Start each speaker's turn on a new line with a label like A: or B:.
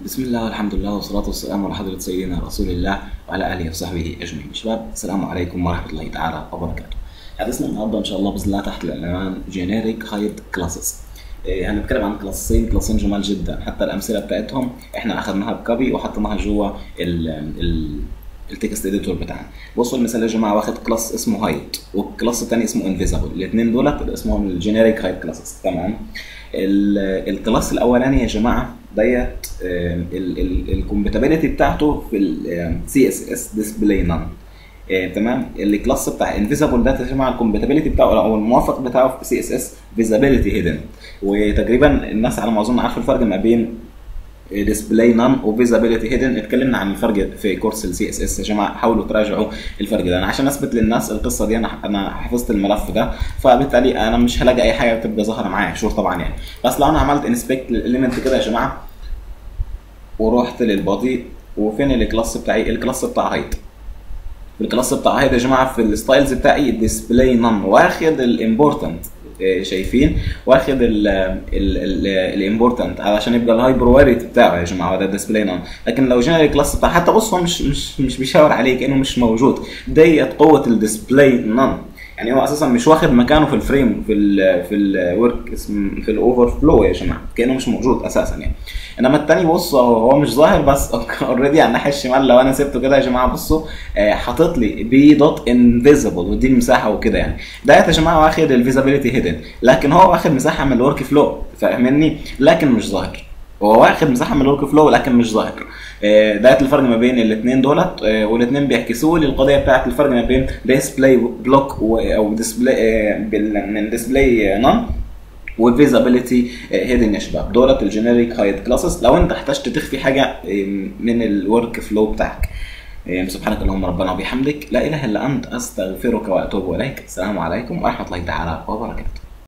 A: بسم الله والحمد لله والصلاة والسلام على حضرة سيدنا رسول الله وعلى آله وصحبه أجمعين. شباب السلام عليكم ورحمة الله تعالى وبركاته. حديثنا النهارده إن شاء الله بإذن الله تحت العنوان جينيريك هايد كلاسز. هنتكلم عن كلاسين كلاسين جمال جدا حتى الأمثلة بتاعتهم إحنا أخذناها بكوبي وحطيناها جوا ال ال التكست اديتور بتاعنا بصوا المثال يا جماعه واخد كلاس اسمه هايت والكلاس الثاني اسمه انفيزابل الاثنين دولت اسمهم الجينيريك هايت كلاسز تمام الكلاس الاولاني يا جماعه ديت الكومباتيبيليتي بتاعته في السي اس اس ديسبلاي نان تمام الكلاس بتاع انفيزابل ده يا جماعه الكومباتيبيليتي بتاعه او الموافق بتاعه في سي اس اس فيزابيليتي هيدن وتقريبا الناس على ما اظن عارفه الفرق ما بين ديسبلاي نان وفيزابيلتي هيدن اتكلمنا عن الفرق في كورس السي اس اس يا جماعه حاولوا تراجعوا الفرق ده انا عشان اثبت للناس القصه دي انا انا حفظت الملف ده فبالتالي انا مش هلاقي اي حاجه تبقى ظاهره معايا شور طبعا يعني بس لو انا عملت انسبكت للاليمنت كده يا جماعه ورحت للبادي وفين الكلاس بتاعي الكلاس بتاع هايت الكلاس بتاع هايت يا جماعه في الستايلز بتاعي ديسبلاي نان واخد الامبورتنت شايفين واخد الامبورتنت علشان يبقى الهاي برواريتي بتاعه يا جماعه ده الديسبلاي نون لكن لو جينا الكلاس بتاع حتى بص هو مش مش مش بيشاور عليه كانه مش موجود ديت قوه الديسبلاي نون يعني هو اساسا مش واخد مكانه في الفريم في ال في الورك اسم في الاوفر فلو يا جماعه كانه مش موجود اساسا يعني انما التاني بص هو مش ظاهر بس اوريدي على الناحيه الشمال لو انا سبته كده يا جماعه بصوا حاطط لي بي دوت انفيزبل ودي المساحه وكده يعني ده يا جماعه واخد الفيزابيلتي هيدن لكن هو واخد مساحه من الورك فلو فاهمني لكن مش ظاهر هو واخد مساحه من الورك فلو لكن مش ظاهر ده الفرق ما بين الاثنين دولت والاثنين بيعكسوا لي القضيه بتاعت الفرق ما بين ديسبلاي بلوك او ديسبلاي من ديسبلاي نون وفيزابيلتي هيدن يا شباب دولت الجينيريك هايد كلاسز لو انت احتجت تخفي حاجه من الورك فلو بتاعك سبحانك اللهم ربنا وبحمدك لا اله الا انت استغفرك واتوب اليك السلام عليكم ورحمه الله تعالى وبركاته